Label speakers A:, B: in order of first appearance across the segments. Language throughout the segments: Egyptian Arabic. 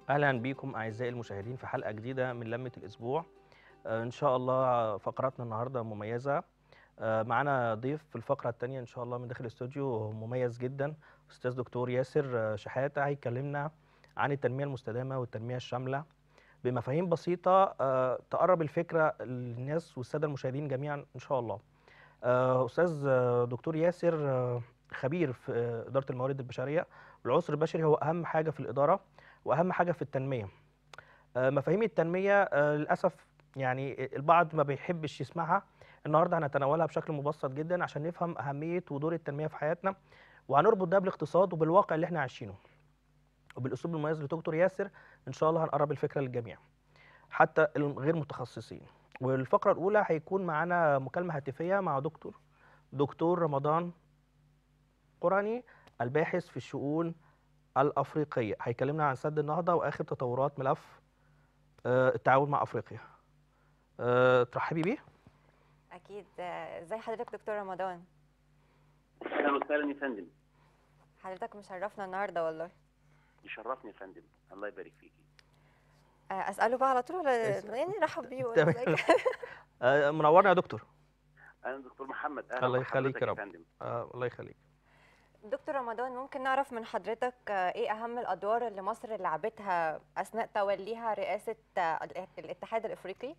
A: اهلا بيكم اعزائي المشاهدين في حلقه جديده من لمه الاسبوع آه، ان شاء الله فقراتنا النهارده مميزه آه، معانا ضيف في الفقره الثانيه ان شاء الله من داخل الاستوديو مميز جدا استاذ دكتور ياسر آه، شحاته هيكلمنا عن التنميه المستدامه والتنميه الشامله بمفاهيم بسيطه آه، تقرب الفكره للناس والساده المشاهدين جميعا ان شاء الله آه، استاذ آه، دكتور ياسر آه، خبير في آه، اداره الموارد البشريه العنصر البشري هو اهم حاجه في الاداره واهم حاجه في التنميه آه، مفاهيم التنميه آه، للاسف يعني البعض ما بيحبش يسمعها النهارده هنتناولها بشكل مبسط جدا عشان نفهم اهميه ودور التنميه في حياتنا وهنربط ده بالاقتصاد وبالواقع اللي احنا عايشينه وبالاسلوب المميز لدكتور ياسر ان شاء الله هنقرب الفكره للجميع حتى الغير متخصصين والفقره الاولى هيكون معانا مكالمه هاتفيه مع دكتور دكتور رمضان قرني الباحث في الشؤون الافريقيه هيكلمنا عن سد النهضه واخر تطورات ملف آه، التعاون مع افريقيا آه، ترحبي بيه
B: اكيد آه، ازي حضرتك دكتور رمضان
C: اهلا وسهلا يا فندم
B: حضرتك مشرفنا النهارده والله
C: يشرفني يا فندم الله يبارك فيكي
B: آه، اساله بقى على طول ولا
A: اسأل.
B: يعني رحب بيه ولا
A: تمام.
B: ازيك
A: آه، منورنا يا دكتور
C: انا دكتور محمد اهلا
A: الله يخليك
C: بحضرتك
A: يا رب.
C: فندم
A: آه، الله يخليك
B: دكتور رمضان ممكن نعرف من حضرتك آه، ايه اهم الادوار اللي مصر لعبتها اثناء توليها رئاسه آه، ال- الاتحاد الافريقي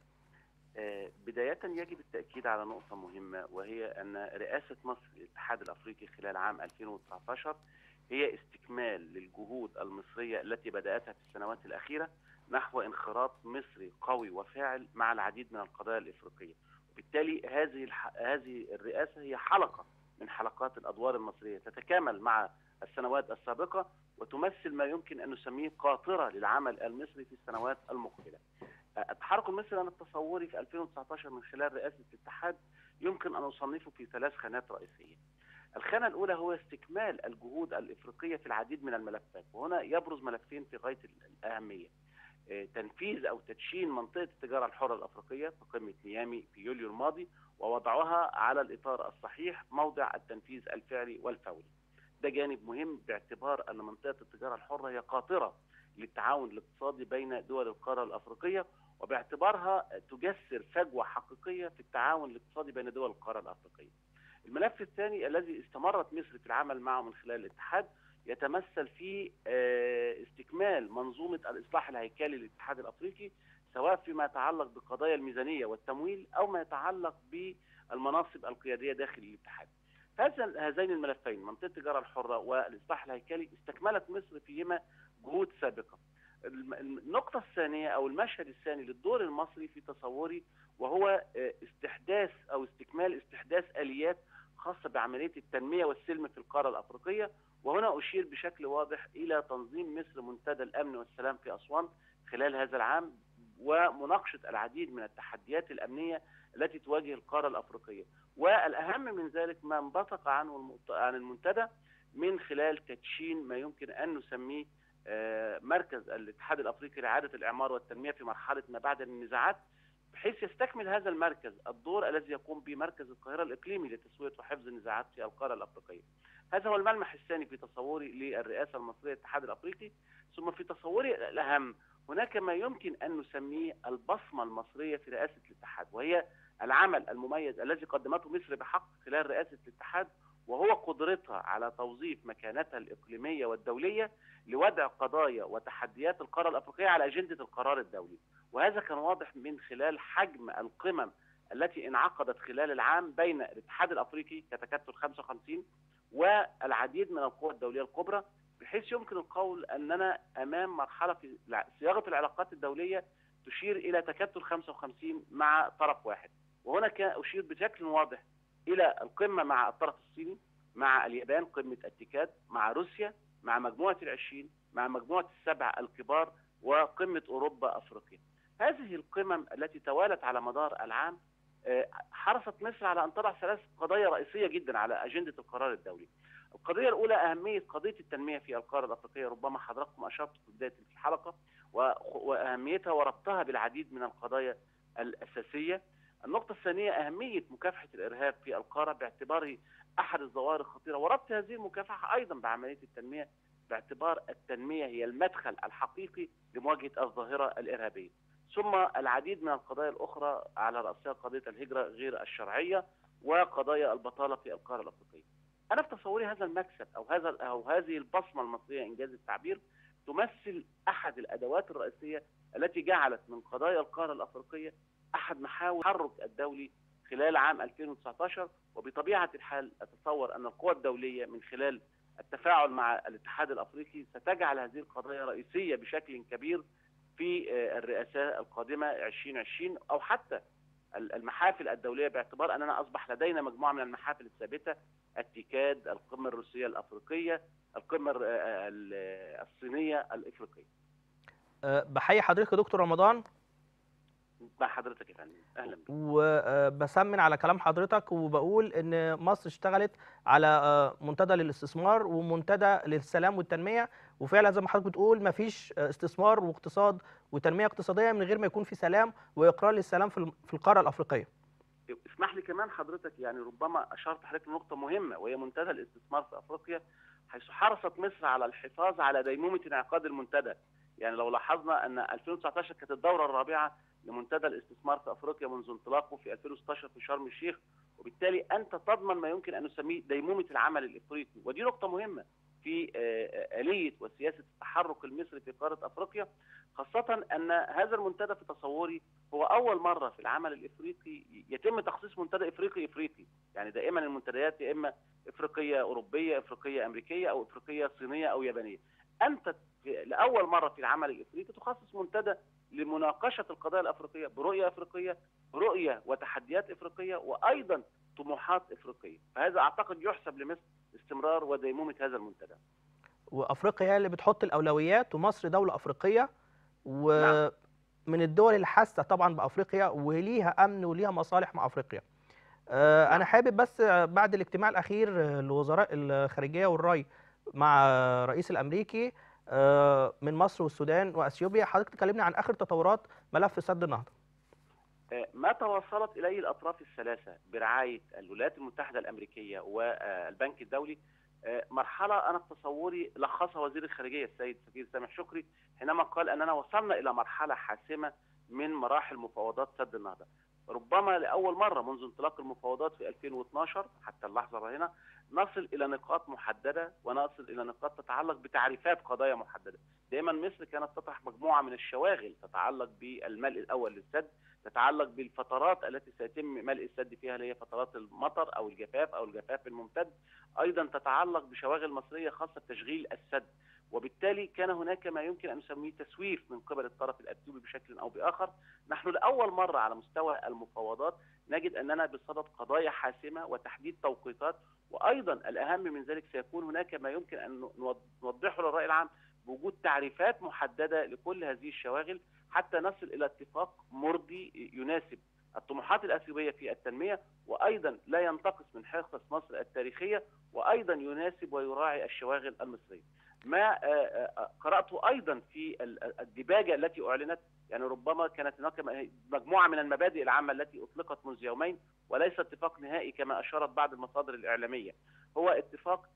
C: آه، بداية يجب التأكيد على نقطة مهمة وهي أن رئاسة مصر للاتحاد الأفريقي خلال عام 2019 هي استكمال للجهود المصرية التي بدأتها في السنوات الأخيرة نحو انخراط مصري قوي وفاعل مع العديد من القضايا الإفريقية وبالتالي هذه الح... هذه الرئاسة هي حلقة من حلقات الأدوار المصرية تتكامل مع السنوات السابقة وتمثل ما يمكن أن نسميه قاطرة للعمل المصري في السنوات المقبلة التحرك المصري انا تصوري في 2019 من خلال رئاسه الاتحاد يمكن ان اصنفه في ثلاث خانات رئيسيه. الخانه الاولى هو استكمال الجهود الافريقيه في العديد من الملفات وهنا يبرز ملفين في غايه الاهميه. آه، تنفيذ او تدشين منطقه التجاره الحره الافريقيه في قمه نيامي في يوليو الماضي ووضعها على الاطار الصحيح موضع التنفيذ الفعلي والفوري. ده جانب مهم باعتبار ان منطقه التجاره الحره هي قاطره للتعاون الاقتصادي بين دول القاره الافريقيه وباعتبارها تجسر فجوه حقيقيه في التعاون الاقتصادي بين دول القاره الافريقيه. الملف الثاني الذي استمرت مصر في العمل معه من خلال الاتحاد يتمثل في آه، استكمال منظومه الاصلاح الهيكلي للاتحاد الافريقي سواء فيما يتعلق بقضايا الميزانيه والتمويل او ما يتعلق بالمناصب القياديه داخل الاتحاد. هذا هذين الملفين منطقه التجاره الحره والاصلاح الهيكلي استكملت مصر فيهما جهود سابقه. الم- النقطة الثانية أو المشهد الثاني للدور المصري في تصوري وهو آه، استحداث أو استكمال استحداث آليات خاصة بعملية التنمية والسلم في القارة الأفريقية وهنا أشير بشكل واضح إلى تنظيم مصر منتدى الأمن والسلام في أسوان خلال هذا العام ومناقشة العديد من التحديات الأمنية التي تواجه القارة الأفريقية والأهم من ذلك ما انبثق عنه المؤت- عن المنتدى من خلال تدشين ما يمكن أن نسميه آه، مركز الاتحاد الافريقي لاعاده الاعمار والتنميه في مرحله ما بعد النزاعات بحيث يستكمل هذا المركز الدور الذي يقوم به مركز القاهره الاقليمي لتسويه وحفظ النزاعات في القاره الافريقيه. هذا هو الملمح الثاني في تصوري للرئاسه المصريه للاتحاد الافريقي ثم في تصوري الاهم هناك ما يمكن ان نسميه البصمه المصريه في رئاسه الاتحاد وهي العمل المميز الذي قدمته مصر بحق خلال رئاسه الاتحاد وهو قدرتها على توظيف مكانتها الاقليميه والدوليه لوضع قضايا وتحديات القاره الافريقيه على اجنده القرار الدولي وهذا كان واضح من خلال حجم القمم التي انعقدت خلال العام بين الاتحاد الافريقي كتكتل 55 والعديد من القوى الدوليه الكبرى بحيث يمكن القول اننا امام مرحله في الع- صياغه العلاقات الدوليه تشير الى تكتل 55 مع طرف واحد وهنا كان اشير بشكل واضح الى القمه مع الطرف الصيني مع اليابان قمه التيكاد مع روسيا مع مجموعه العشرين مع مجموعه السبع الكبار وقمه اوروبا افريقيا. هذه القمم التي توالت على مدار العام آه، حرصت مصر على ان تضع ثلاث قضايا رئيسيه جدا على اجنده القرار الدولي. القضيه الاولى اهميه قضيه التنميه في القاره الافريقيه ربما حضراتكم اشرتوا في بدايه الحلقه و- واهميتها وربطها بالعديد من القضايا الاساسيه. النقطه الثانيه اهميه مكافحه الارهاب في القاره باعتباره احد الظواهر الخطيره وربط هذه المكافحه ايضا بعمليه التنميه باعتبار التنميه هي المدخل الحقيقي لمواجهه الظاهره الارهابيه. ثم العديد من القضايا الاخرى على راسها قضيه الهجره غير الشرعيه وقضايا البطاله في القاره الافريقيه. انا في تصوري هذا المكسب او هذا او هذه البصمه المصريه انجاز التعبير تمثل احد الادوات الرئيسيه التي جعلت من قضايا القاره الافريقيه احد محاور التحرك الدولي خلال عام 2019 وبطبيعه الحال اتصور ان القوى الدوليه من خلال التفاعل مع الاتحاد الافريقي ستجعل هذه القضايا رئيسيه بشكل كبير في الرئاسه القادمه 2020 او حتى المحافل الدوليه باعتبار اننا اصبح لدينا مجموعه من المحافل الثابته التيكاد، القمه الروسيه الافريقيه، القمه الصينيه الافريقيه.
A: بحيي حضرتك يا دكتور رمضان
C: مع حضرتك يا فندم اهلا بك
A: وبسمن على كلام حضرتك وبقول ان مصر اشتغلت على منتدى للاستثمار ومنتدى للسلام والتنميه وفعلا زي ما حضرتك بتقول ما فيش استثمار واقتصاد وتنميه اقتصاديه من غير ما يكون في سلام واقرار للسلام في القاره الافريقيه.
C: اسمح لي كمان حضرتك يعني ربما اشرت حضرتك لنقطه مهمه وهي منتدى الاستثمار في افريقيا حيث حرصت مصر على الحفاظ على ديمومه انعقاد المنتدى يعني لو لاحظنا ان 2019 كانت الدوره الرابعه لمنتدى الاستثمار في افريقيا منذ انطلاقه في 2016 في شرم الشيخ وبالتالي انت تضمن ما يمكن ان نسميه ديمومه العمل الافريقي ودي نقطه مهمه في اليه وسياسه التحرك المصري في قاره افريقيا خاصه ان هذا المنتدى في تصوري هو اول مره في العمل الافريقي يتم تخصيص منتدى افريقي افريقي يعني دائما المنتديات يا اما افريقيه اوروبيه افريقيه امريكيه او افريقيه صينيه او يابانيه انت لاول مره في العمل الافريقي تخصص منتدى لمناقشه القضايا الافريقيه برؤيه افريقيه رؤيه وتحديات افريقيه وايضا طموحات افريقيه فهذا اعتقد يحسب لمصر استمرار وديمومه هذا المنتدى
A: وافريقيا هي اللي بتحط الاولويات ومصر دوله افريقيه ومن الدول اللي حاسه طبعا بافريقيا وليها امن وليها مصالح مع افريقيا آه انا حابب بس بعد الاجتماع الاخير لوزراء الخارجيه والري مع الرئيس الامريكي من مصر والسودان واثيوبيا حضرتك تكلمني عن اخر تطورات ملف سد النهضه
C: ما توصلت اليه الاطراف الثلاثه برعايه الولايات المتحده الامريكيه والبنك الدولي مرحله انا في تصوري لخصها وزير الخارجيه السيد سفير سامح شكري حينما قال اننا وصلنا الى مرحله حاسمه من مراحل مفاوضات سد النهضه ربما لاول مره منذ انطلاق المفاوضات في 2012 حتى اللحظه هنا نصل الى نقاط محدده ونصل الى نقاط تتعلق بتعريفات قضايا محدده دائما مصر كانت تطرح مجموعه من الشواغل تتعلق بالملء الاول للسد تتعلق بالفترات التي سيتم ملء السد فيها اللي هي فترات المطر او الجفاف او الجفاف الممتد ايضا تتعلق بشواغل مصريه خاصه بتشغيل السد وبالتالي كان هناك ما يمكن ان نسميه تسويف من قبل الطرف الاثيوبي بشكل او باخر نحن لاول مره على مستوى المفاوضات نجد اننا بصدد قضايا حاسمه وتحديد توقيتات وايضا الاهم من ذلك سيكون هناك ما يمكن ان نوضحه للراي العام بوجود تعريفات محدده لكل هذه الشواغل حتى نصل الى اتفاق مرضي يناسب الطموحات الاثيوبيه في التنميه وايضا لا ينتقص من حصص مصر التاريخيه وايضا يناسب ويراعي الشواغل المصريه. ما قراته ايضا في الديباجه التي اعلنت يعني ربما كانت هناك مجموعه من المبادئ العامه التي اطلقت منذ يومين وليس اتفاق نهائي كما اشارت بعض المصادر الاعلاميه هو اتفاق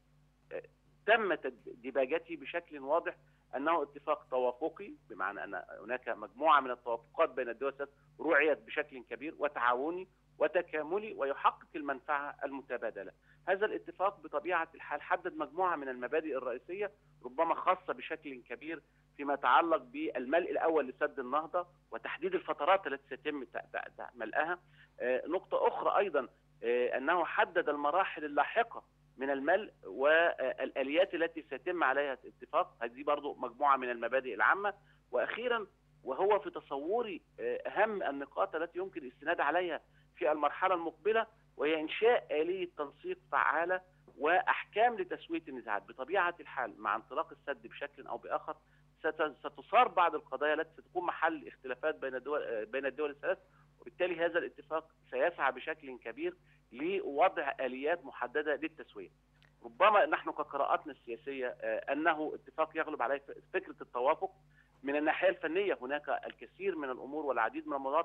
C: تم ديباجته بشكل واضح انه اتفاق توافقي بمعنى ان هناك مجموعه من التوافقات بين الدول الثلاث رعيت بشكل كبير وتعاوني وتكاملي ويحقق المنفعه المتبادله. هذا الاتفاق بطبيعه الحال حدد مجموعه من المبادئ الرئيسيه ربما خاصه بشكل كبير فيما يتعلق بالملء الاول لسد النهضه وتحديد الفترات التي سيتم ملئها. نقطه اخرى ايضا انه حدد المراحل اللاحقه من الملء والاليات التي سيتم عليها الاتفاق هذه برضو مجموعه من المبادئ العامه واخيرا وهو في تصوري اهم النقاط التي يمكن الاستناد عليها في المرحله المقبله وهي انشاء اليه تنسيق فعاله واحكام لتسويه النزاعات بطبيعه الحال مع انطلاق السد بشكل او باخر ستصار بعض القضايا التي ستكون محل اختلافات بين الدول بين الدول الثلاث وبالتالي هذا الاتفاق سيسعى بشكل كبير لوضع اليات محدده للتسويه. ربما نحن كقراءاتنا السياسيه انه اتفاق يغلب عليه فكره التوافق من الناحيه الفنيه هناك الكثير من الامور والعديد من الموضوعات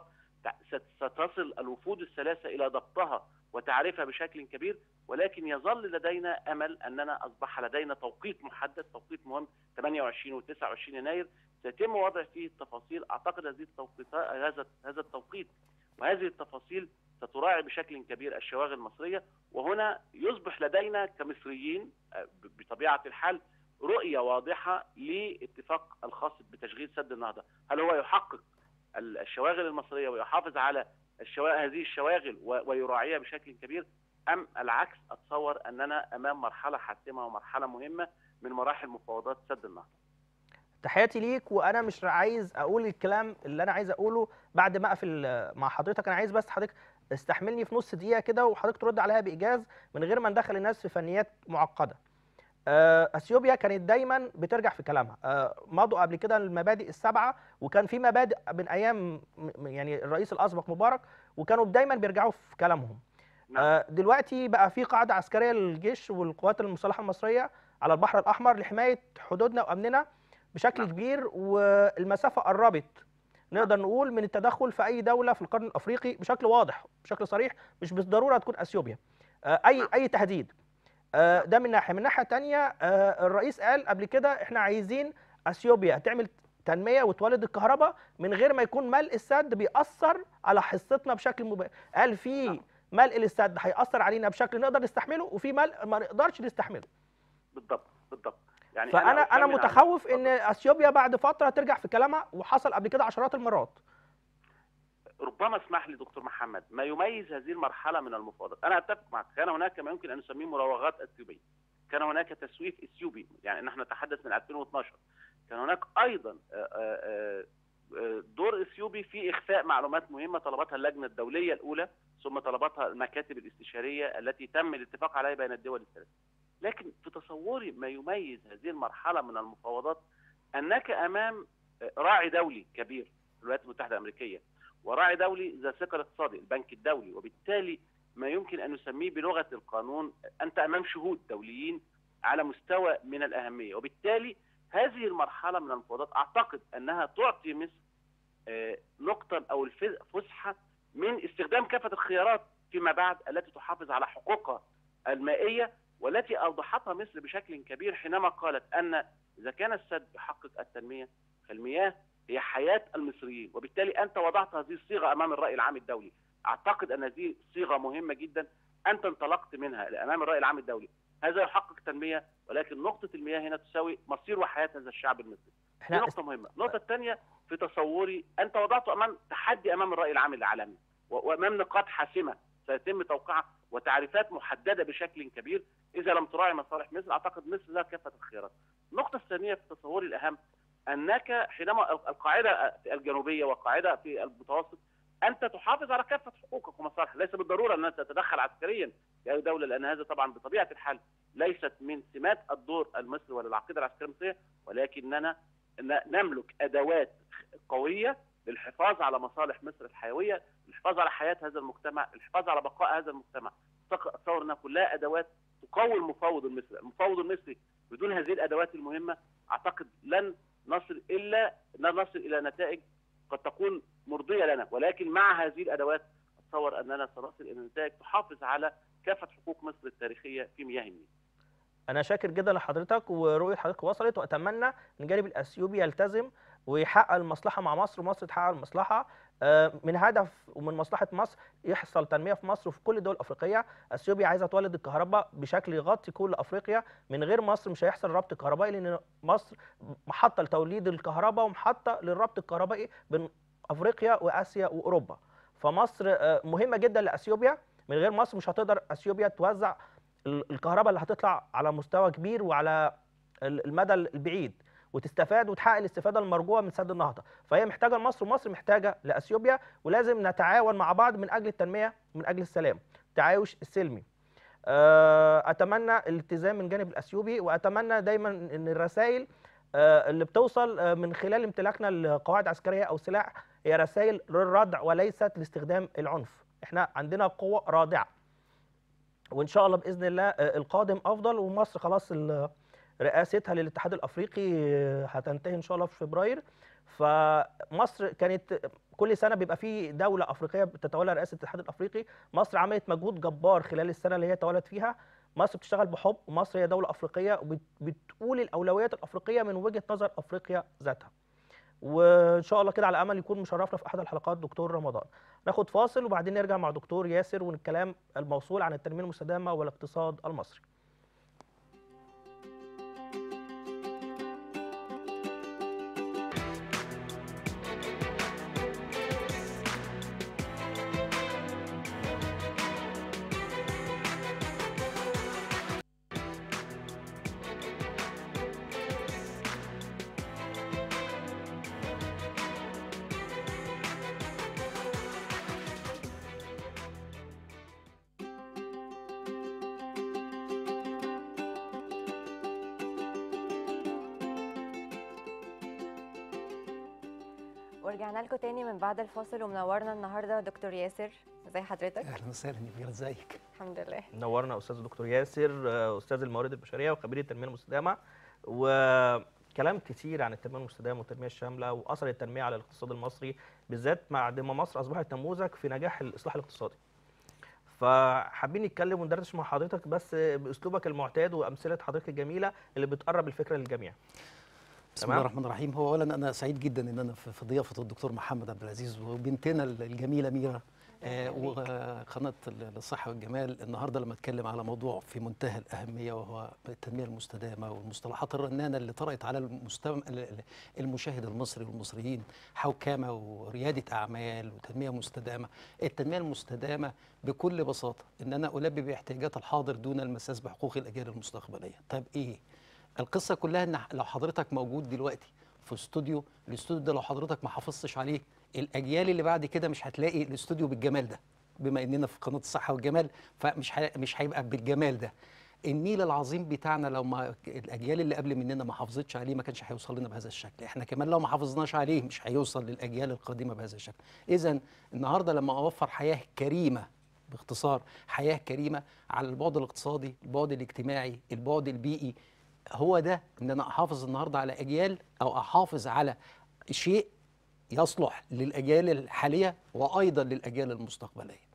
C: ستصل الوفود الثلاثه الى ضبطها وتعريفها بشكل كبير ولكن يظل لدينا امل اننا اصبح لدينا توقيت محدد توقيت مهم 28 و 29 يناير سيتم وضع فيه التفاصيل اعتقد هذه التوقيت هذا هذا التوقيت وهذه التفاصيل ستراعي بشكل كبير الشواغل المصريه وهنا يصبح لدينا كمصريين بطبيعه الحال رؤيه واضحه لاتفاق الخاص بتشغيل سد النهضه، هل هو يحقق الشواغل المصريه ويحافظ على الشوا... هذه الشواغل و... ويراعيها بشكل كبير ام العكس اتصور اننا امام مرحله حاسمه ومرحله مهمه من مراحل مفاوضات سد النهضه.
A: تحياتي ليك وانا مش عايز اقول الكلام اللي انا عايز اقوله بعد ما اقفل مع حضرتك انا عايز بس حضرتك استحملني في نص دقيقه كده وحضرتك ترد عليها بايجاز من غير ما ندخل الناس في فنيات معقده. اثيوبيا كانت دايما بترجع في كلامها مضوا قبل كده المبادئ السبعه وكان في مبادئ من ايام يعني الرئيس الاسبق مبارك وكانوا دايما بيرجعوا في كلامهم نعم. دلوقتي بقى في قاعده عسكريه للجيش والقوات المسلحه المصريه على البحر الاحمر لحمايه حدودنا وامننا بشكل نعم. كبير والمسافه قربت نقدر نقول من التدخل في اي دوله في القرن الافريقي بشكل واضح بشكل صريح مش بالضروره تكون اثيوبيا اي اي تهديد ده من ناحيه من ناحيه ثانيه الرئيس قال قبل كده احنا عايزين اثيوبيا تعمل تنميه وتولد الكهرباء من غير ما يكون ملء السد بيأثر على حصتنا بشكل مباشر قال في ملء للسد هيأثر علينا بشكل نقدر نستحمله وفي ملء ما نقدرش نستحمله
C: بالضبط بالضبط
A: يعني فانا انا متخوف ان اثيوبيا بعد فتره ترجع في كلامها وحصل قبل كده عشرات المرات
C: ربما اسمح لي دكتور محمد ما يميز هذه المرحله من المفاوضات انا اتفق معك كان هناك ما يمكن ان نسميه مراوغات اثيوبيه كان هناك تسويف اثيوبي يعني نحن نتحدث من 2012 كان هناك ايضا دور اثيوبي في اخفاء معلومات مهمه طلبتها اللجنه الدوليه الاولى ثم طلبتها المكاتب الاستشاريه التي تم الاتفاق عليها بين الدول الثلاث لكن في تصوري ما يميز هذه المرحله من المفاوضات انك امام راعي دولي كبير في الولايات المتحده الامريكيه وراعي دولي ذا ثقل اقتصادي البنك الدولي وبالتالي ما يمكن ان نسميه بلغه القانون انت امام شهود دوليين على مستوى من الاهميه وبالتالي هذه المرحله من المفاوضات اعتقد انها تعطي مصر نقطه او الفسحه من استخدام كافه الخيارات فيما بعد التي تحافظ على حقوقها المائيه والتي اوضحتها مصر بشكل كبير حينما قالت ان اذا كان السد يحقق التنميه فالمياه هي حياه المصريين وبالتالي انت وضعت هذه الصيغه امام الراي العام الدولي اعتقد ان هذه صيغه مهمه جدا انت انطلقت منها امام الراي العام الدولي هذا يحقق تنميه ولكن نقطه المياه هنا تساوي مصير وحياه هذا الشعب المصري دي نقطه مهمه النقطه الثانيه في تصوري انت وضعته امام تحدي امام الراي العام العالمي وامام نقاط حاسمه سيتم توقيعها وتعريفات محدده بشكل كبير اذا لم تراعي مصالح مصر اعتقد مصر لها كافه الخيارات. النقطه الثانيه في تصوري الاهم انك حينما القاعده الجنوبيه والقاعده في المتوسط انت تحافظ على كافه حقوقك ومصالحك، ليس بالضروره ان انت تتدخل عسكريا في اي دوله لان هذا طبعا بطبيعه الحال ليست من سمات الدور المصري ولا العقيده العسكريه المصريه ولكننا نملك ادوات قويه للحفاظ على مصالح مصر الحيويه، الحفاظ على حياه هذا المجتمع، الحفاظ على بقاء هذا المجتمع. اتصور انها كلها ادوات تقوي المفاوض المصري، المفاوض المصري بدون هذه الادوات المهمه اعتقد لن نصل الا لن نصل الى نتائج قد تكون مرضيه لنا، ولكن مع هذه الادوات اتصور اننا سنصل الى نتائج تحافظ على كافه حقوق مصر التاريخيه في مياه النيل.
A: انا شاكر جدا لحضرتك ورؤيه حضرتك وصلت واتمنى ان الجانب الاثيوبي يلتزم ويحقق المصلحه مع مصر ومصر تحقق المصلحه من هدف ومن مصلحه مصر يحصل تنميه في مصر وفي كل الدول الافريقيه اثيوبيا عايزه تولد الكهرباء بشكل يغطي كل افريقيا من غير مصر مش هيحصل ربط كهربائي لان مصر محطه لتوليد الكهرباء ومحطه للربط الكهربائي بين افريقيا واسيا واوروبا فمصر مهمه جدا لاثيوبيا من غير مصر مش هتقدر اثيوبيا توزع الكهرباء اللي هتطلع على مستوى كبير وعلى المدى البعيد وتستفاد وتحقق الاستفاده المرجوه من سد النهضه فهي محتاجه لمصر ومصر محتاجه لاثيوبيا ولازم نتعاون مع بعض من اجل التنميه ومن اجل السلام التعايش السلمي اتمنى الالتزام من الجانب الاثيوبي واتمنى دايما ان الرسائل اللي بتوصل من خلال امتلاكنا لقواعد عسكريه او سلاح هي رسائل للردع وليست لاستخدام العنف احنا عندنا قوه رادعه وان شاء الله باذن الله القادم افضل ومصر خلاص رئاستها للاتحاد الافريقي آه، هتنتهي ان شاء الله في فبراير فمصر كانت كل سنه بيبقى في دوله افريقيه بتتولى رئاسه الاتحاد الافريقي مصر عملت مجهود جبار خلال السنه اللي هي تولت فيها مصر بتشتغل بحب ومصر هي دوله افريقيه وبتقول الاولويات الافريقيه من وجهه نظر افريقيا ذاتها وان شاء الله كده على امل يكون مشرفنا في احد الحلقات دكتور رمضان ناخد فاصل وبعدين نرجع مع دكتور ياسر والكلام الموصول عن التنميه المستدامه والاقتصاد المصري
B: ورجعنا لكم تاني من بعد الفاصل ومنورنا النهارده دكتور ياسر ازي حضرتك
D: اهلا وسهلا يا ازيك
B: الحمد لله
A: نورنا استاذ دكتور ياسر آه، استاذ الموارد البشريه وخبير التنميه المستدامه وكلام كتير عن التنميه المستدامه والتنميه الشامله واثر التنميه على الاقتصاد المصري بالذات بعد ما مصر اصبحت نموذج في نجاح الاصلاح الاقتصادي فحابين نتكلم وندردش مع حضرتك بس باسلوبك المعتاد وامثله حضرتك الجميله اللي بتقرب الفكره للجميع
D: بسم
A: تمام.
D: الله الرحمن الرحيم هو اولا انا سعيد جدا ان انا في في ضيافه الدكتور محمد عبد العزيز وبنتنا الجميله ميرا آه، وقناه الصحه والجمال النهارده لما اتكلم على موضوع في منتهى الاهميه وهو التنميه المستدامه والمصطلحات الرنانه اللي طرأت على المستم... المشاهد المصري والمصريين حوكمه ورياده اعمال وتنميه مستدامه التنميه المستدامه بكل بساطه ان انا البي باحتياجات الحاضر دون المساس بحقوق الاجيال المستقبليه طيب ايه القصه كلها ان لو حضرتك موجود دلوقتي في استوديو الاستوديو ده لو حضرتك ما حافظتش عليه الاجيال اللي بعد كده مش هتلاقي الاستوديو بالجمال ده بما اننا في قناه الصحه والجمال فمش ح... مش هيبقى بالجمال ده النيل العظيم بتاعنا لو ما الاجيال اللي قبل مننا ما حافظتش عليه ما كانش هيوصل لنا بهذا الشكل احنا كمان لو ما حافظناش عليه مش هيوصل للاجيال القادمه بهذا الشكل اذا النهارده لما اوفر حياه كريمه باختصار حياه كريمه على البعد الاقتصادي البعد الاجتماعي البعد البيئي هو ده ان انا احافظ النهارده على اجيال او احافظ على شيء يصلح للاجيال الحاليه وايضا للاجيال المستقبليه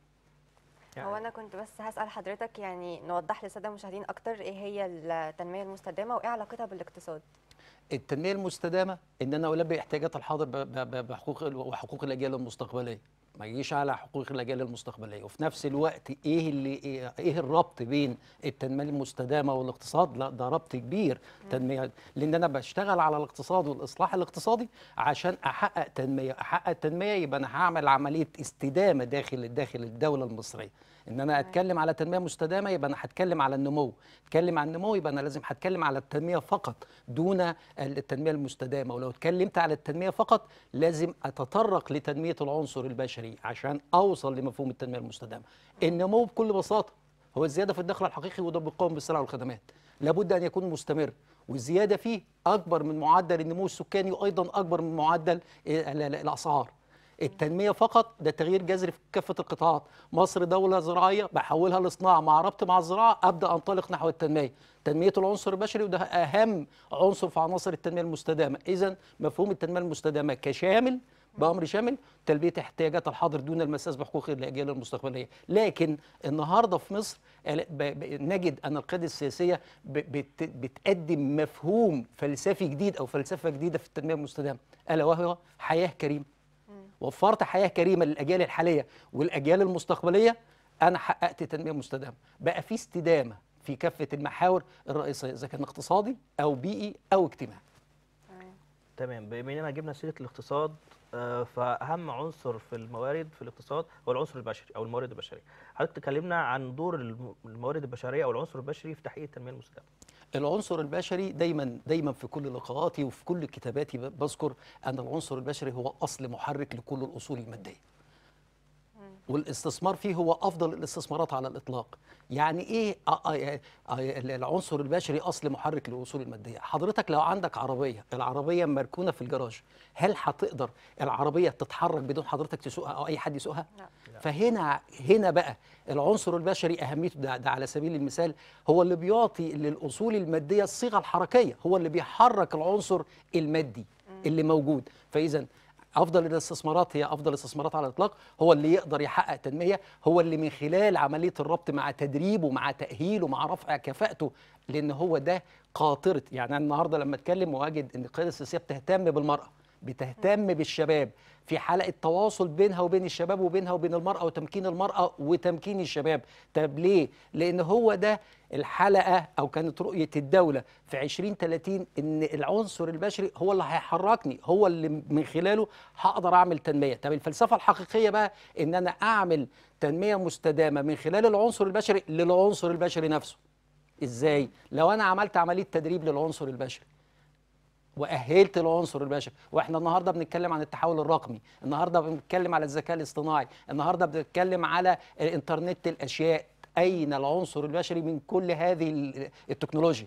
B: هو انا كنت بس هسال حضرتك يعني نوضح للساده المشاهدين اكتر ايه هي التنميه المستدامه وايه علاقتها بالاقتصاد
D: التنميه المستدامه ان انا البي احتياجات الحاضر ب- ب- ب- بحقوق وحقوق الاجيال المستقبليه ما يجيش على حقوق الاجيال المستقبليه وفي نفس الوقت ايه اللي ايه, إيه الربط بين التنميه المستدامه والاقتصاد لا ده ربط كبير تنميه لان انا بشتغل على الاقتصاد والاصلاح الاقتصادي عشان احقق تنميه احقق تنميه يبقى انا هعمل عمليه استدامه داخل داخل الدوله المصريه ان انا اتكلم على تنميه مستدامه يبقى انا هتكلم على النمو اتكلم عن النمو يبقى انا لازم هتكلم على التنميه فقط دون التنميه المستدامه ولو اتكلمت على التنميه فقط لازم اتطرق لتنميه العنصر البشري عشان اوصل لمفهوم التنميه المستدامه النمو بكل بساطه هو الزياده في الدخل الحقيقي وده بيقوم بالسلع والخدمات لابد ان يكون مستمر والزياده فيه اكبر من معدل النمو السكاني وايضا اكبر من معدل ال- ال- الاسعار التنميه فقط ده تغيير جذري في كافه القطاعات مصر دوله زراعيه بحولها لصناعه مع ربط مع الزراعه ابدا انطلق نحو التنميه تنميه العنصر البشري وده اهم عنصر في عناصر التنميه المستدامه اذا مفهوم التنميه المستدامه كشامل بامر شامل تلبيه احتياجات الحاضر دون المساس بحقوق الاجيال المستقبليه لكن النهارده في مصر ال- ب- ب- نجد ان القياده السياسيه ب- بت- بتقدم مفهوم فلسفي جديد او فلسفه جديده في التنميه المستدامه الا وهو حياه كريمه وفرت حياه كريمه للاجيال الحاليه والاجيال المستقبليه انا حققت تنميه مستدامه بقى في استدامه في كافه المحاور الرئيسيه اذا كان اقتصادي او بيئي او اجتماعي
A: تمام بما اننا جبنا سيره الاقتصاد آه، فاهم عنصر في الموارد في الاقتصاد هو العنصر البشري او الموارد البشريه حضرتك تكلمنا عن دور الم- الموارد البشريه او العنصر البشري في تحقيق التنميه المستدامه
D: العنصر البشري دايما دايما في كل لقاءاتي وفي كل كتاباتي ب- بذكر ان العنصر البشري هو اصل محرك لكل الاصول الماديه والاستثمار فيه هو افضل الاستثمارات على الاطلاق يعني ايه آه، آه، آه، العنصر البشري اصل محرك للاصول الماديه حضرتك لو عندك عربيه العربيه مركونه في الجراج هل هتقدر العربيه تتحرك بدون حضرتك تسوقها او اي حد يسوقها
B: لا.
D: فهنا هنا بقى العنصر البشري اهميته ده, ده على سبيل المثال هو اللي بيعطي للاصول الماديه الصيغه الحركيه هو اللي بيحرك العنصر المادي اللي موجود فاذا افضل الاستثمارات هي افضل الاستثمارات على الاطلاق هو اللي يقدر يحقق تنميه هو اللي من خلال عمليه الربط مع تدريبه مع تاهيله مع رفع كفاءته لان هو ده قاطره يعني انا النهارده لما اتكلم واجد ان القياده السياسيه بتهتم بالمراه بتهتم بالشباب في حلقه تواصل بينها وبين الشباب وبينها وبين المراه وتمكين المراه وتمكين الشباب طب ليه لان هو ده الحلقه او كانت رؤيه الدوله في 2030 ان العنصر البشري هو اللي هيحركني هو اللي من خلاله هقدر اعمل تنميه طب الفلسفه الحقيقيه بقى ان انا اعمل تنميه مستدامه من خلال العنصر البشري للعنصر البشري نفسه ازاي لو انا عملت عمليه تدريب للعنصر البشري واهلت العنصر البشري واحنا النهارده بنتكلم عن التحول الرقمي النهارده بنتكلم على الذكاء الاصطناعي النهارده بنتكلم على الانترنت الاشياء اين العنصر البشري من كل هذه ال- التكنولوجيا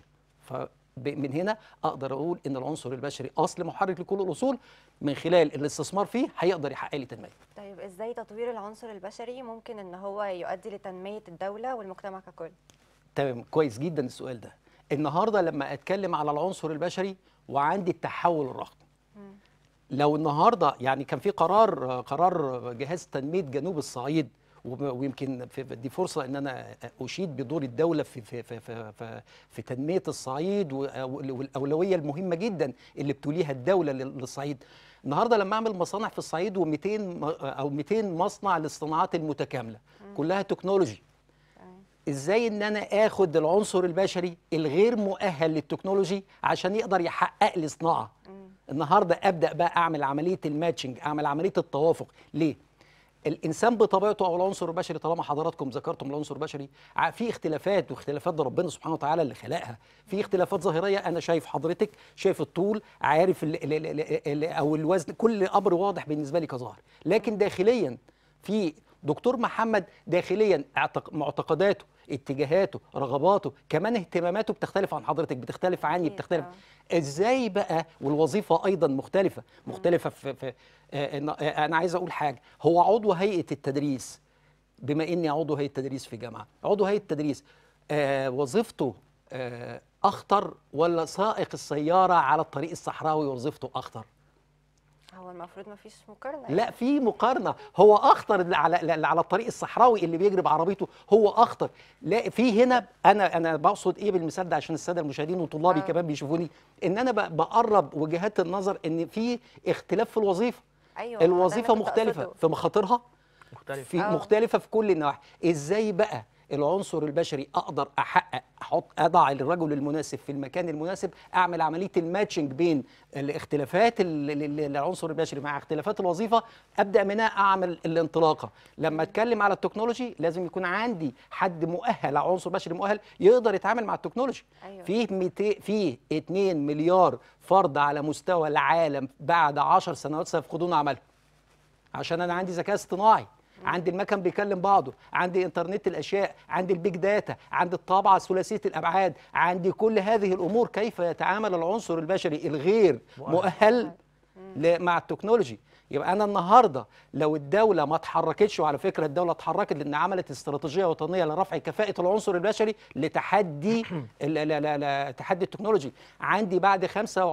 D: فمن هنا اقدر اقول ان العنصر البشري اصل محرك لكل الاصول من خلال الاستثمار فيه هيقدر يحقق لي تنميه
B: طيب ازاي تطوير العنصر البشري ممكن ان هو يؤدي لتنميه الدوله والمجتمع ككل
D: تمام كويس جدا السؤال ده النهارده لما اتكلم على العنصر البشري وعندي التحول الرقمي
B: مم.
D: لو النهارده يعني كان في قرار قرار جهاز تنميه جنوب الصعيد وب- ويمكن في دي فرصه ان انا اشيد بدور الدوله في في في في, في, في تنميه الصعيد و- والاولويه المهمه جدا اللي بتوليها الدوله لل- للصعيد النهارده لما اعمل مصانع في الصعيد و200 او 200 مصنع للصناعات المتكامله كلها تكنولوجي
B: تمام.
D: ازاي ان انا اخد العنصر البشري الغير مؤهل للتكنولوجي عشان يقدر يحقق لي صناعه
B: مم.
D: النهارده ابدا بقى اعمل عمليه الماتشنج اعمل عمليه التوافق ليه الانسان بطبيعته او العنصر البشري طالما حضراتكم ذكرتم العنصر البشري ع- في اختلافات واختلافات ده ربنا سبحانه وتعالى اللي خلقها في اختلافات ظاهريه انا شايف حضرتك شايف الطول عارف ال ال ال ال او الوزن كل امر واضح بالنسبه لي كظاهر لكن داخليا في دكتور محمد داخليا اعتق- معتقداته اتجاهاته رغباته كمان اهتماماته بتختلف عن حضرتك بتختلف عني
B: أكيد،
D: بتختلف
B: آه.
D: ازاي بقى والوظيفه ايضا مختلفه مختلفه في, في آه إن- آه انا عايز اقول حاجه هو عضو هيئه التدريس بما اني عضو هيئه تدريس في جامعه عضو هيئه التدريس آه وظيفته آه اخطر ولا سائق السياره على الطريق الصحراوي وظيفته اخطر
B: هو المفروض ما فيش مقارنه
D: لا في مقارنه هو اخطر اللي على اللي على الطريق الصحراوي اللي بيجري بعربيته هو اخطر لا في هنا انا انا بقصد ايه بالمثال ده عشان الساده المشاهدين وطلابي
B: آه.
D: كمان بيشوفوني ان انا ب- بقرب وجهات النظر ان في اختلاف في الوظيفه
B: ايوه ما ده اللي
D: الوظيفه
B: كنت
D: مختلفه
B: أقصده.
D: في مخاطرها
A: مختلف
D: في
B: آه.
D: مختلفه في كل النواحي ازاي بقى العنصر البشري اقدر احقق احط اضع الرجل المناسب في المكان المناسب اعمل عمليه الماتشنج بين الاختلافات ال- ال- ال- العنصر البشري مع اختلافات الوظيفه ابدا منها اعمل الانطلاقه لما اتكلم على التكنولوجي لازم يكون عندي حد مؤهل أو عنصر بشري مؤهل يقدر يتعامل مع التكنولوجي
B: أيوة.
D: فيه 200 فيه 2 مليار فرد على مستوى العالم بعد 10 سنوات سيفقدون عملهم عشان انا عندي ذكاء اصطناعي عندي المكن بيكلم بعضه عندي انترنت الاشياء عندي البيج داتا عندي الطابعه ثلاثيه الابعاد عندي كل هذه الامور كيف يتعامل العنصر البشري الغير
A: مؤهل.
D: مؤهل ل- مع التكنولوجي يبقى انا النهارده لو الدوله ما اتحركتش وعلى فكره الدوله اتحركت لان عملت استراتيجيه وطنيه لرفع كفاءه العنصر البشري لتحدي ال- لا لا لا تحدي التكنولوجي عندي بعد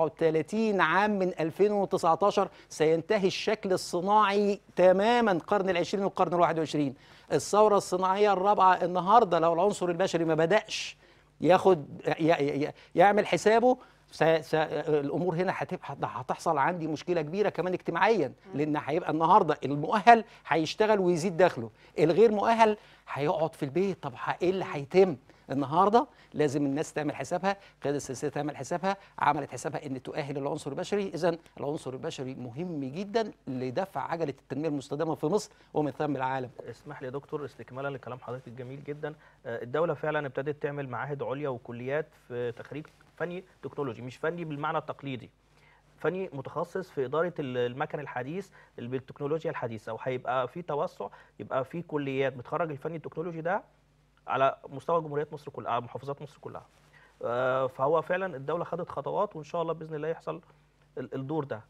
D: 35 عام من 2019 سينتهي الشكل الصناعي تماما القرن العشرين والقرن الواحد وعشرين الثوره الصناعيه الرابعه النهارده لو العنصر البشري ما بداش ياخد ي- ي- يعمل حسابه س... س... الامور هنا هتبقى هتحصل عندي مشكله كبيره كمان اجتماعيا لان هيبقى النهارده المؤهل هيشتغل ويزيد دخله الغير مؤهل هيقعد في البيت طب ه- ايه اللي هيتم النهارده لازم الناس تعمل حسابها القياده السياسيه تعمل حسابها عملت حسابها ان تؤهل العنصر البشري اذا العنصر البشري مهم جدا لدفع عجله التنميه المستدامه في مصر ومن ثم العالم
A: اسمح لي يا دكتور استكمالا لكلام حضرتك الجميل جدا آه، الدوله فعلا ابتدت تعمل معاهد عليا وكليات في تخريج فني تكنولوجي مش فني بالمعنى التقليدي فني متخصص في اداره ال- المكن الحديث اللي بالتكنولوجيا الحديثه وهيبقى في توسع يبقى في كليات بتخرج الفني التكنولوجي ده على مستوى جمهوريه مصر كلها محافظات مصر كلها آه، فهو فعلا الدوله خدت خطوات وان شاء الله باذن الله يحصل ال- الدور ده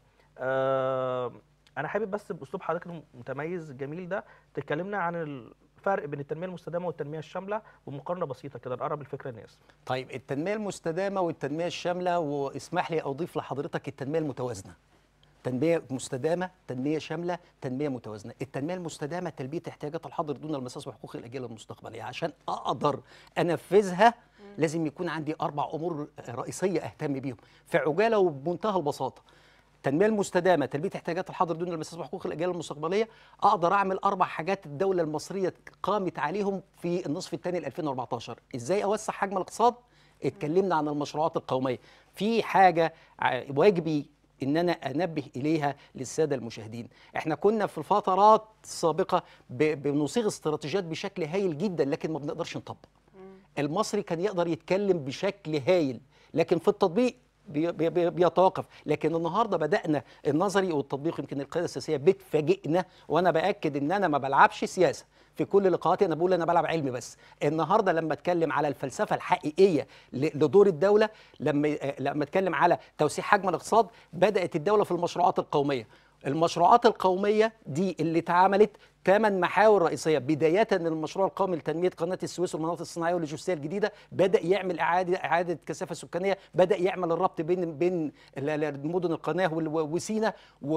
A: آه، انا حابب بس باسلوب حضرتك المتميز الجميل ده تكلمنا عن الفرق بين التنميه المستدامه والتنميه الشامله بمقارنه بسيطه كده نقرب الفكره للناس
D: طيب التنميه المستدامه والتنميه الشامله واسمح لي اضيف لحضرتك التنميه المتوازنه تنميه مستدامه تنميه شامله تنميه متوازنه التنميه المستدامه تلبيه احتياجات الحاضر دون المساس بحقوق الاجيال المستقبليه عشان اقدر انفذها لازم يكون عندي اربع امور رئيسيه اهتم بيهم في عجاله وبمنتهى البساطه التنميه المستدامه تلبيه احتياجات الحاضر دون المساس بحقوق الاجيال المستقبليه اقدر اعمل اربع حاجات الدوله المصريه قامت عليهم في النصف الثاني ل 2014 ازاي اوسع حجم الاقتصاد اتكلمنا عن المشروعات القوميه في حاجه ع- واجبي ان انا انبه اليها للساده المشاهدين احنا كنا في الفترات السابقه ب- بنصيغ استراتيجيات بشكل هايل جدا لكن ما بنقدرش نطبق المصري كان يقدر يتكلم بشكل هايل لكن في التطبيق بي بي بي بيتوقف لكن النهارده بدانا النظري والتطبيق يمكن القياده السياسيه بتفاجئنا وانا باكد ان انا ما بلعبش سياسه في كل لقاءاتي انا بقول انا بلعب علم بس النهارده لما اتكلم على الفلسفه الحقيقيه ل- لدور الدوله لما آه، لما اتكلم على توسيع حجم الاقتصاد بدات الدوله في المشروعات القوميه المشروعات القوميه دي اللي اتعملت ثمان محاور رئيسيه بدايه من المشروع القومي لتنميه قناه السويس والمناطق الصناعيه واللوجستيه الجديده بدا يعمل اعاده اعاده كثافه سكانيه بدا يعمل الربط بين بين ال- ال- مدن القناه وال- وسينا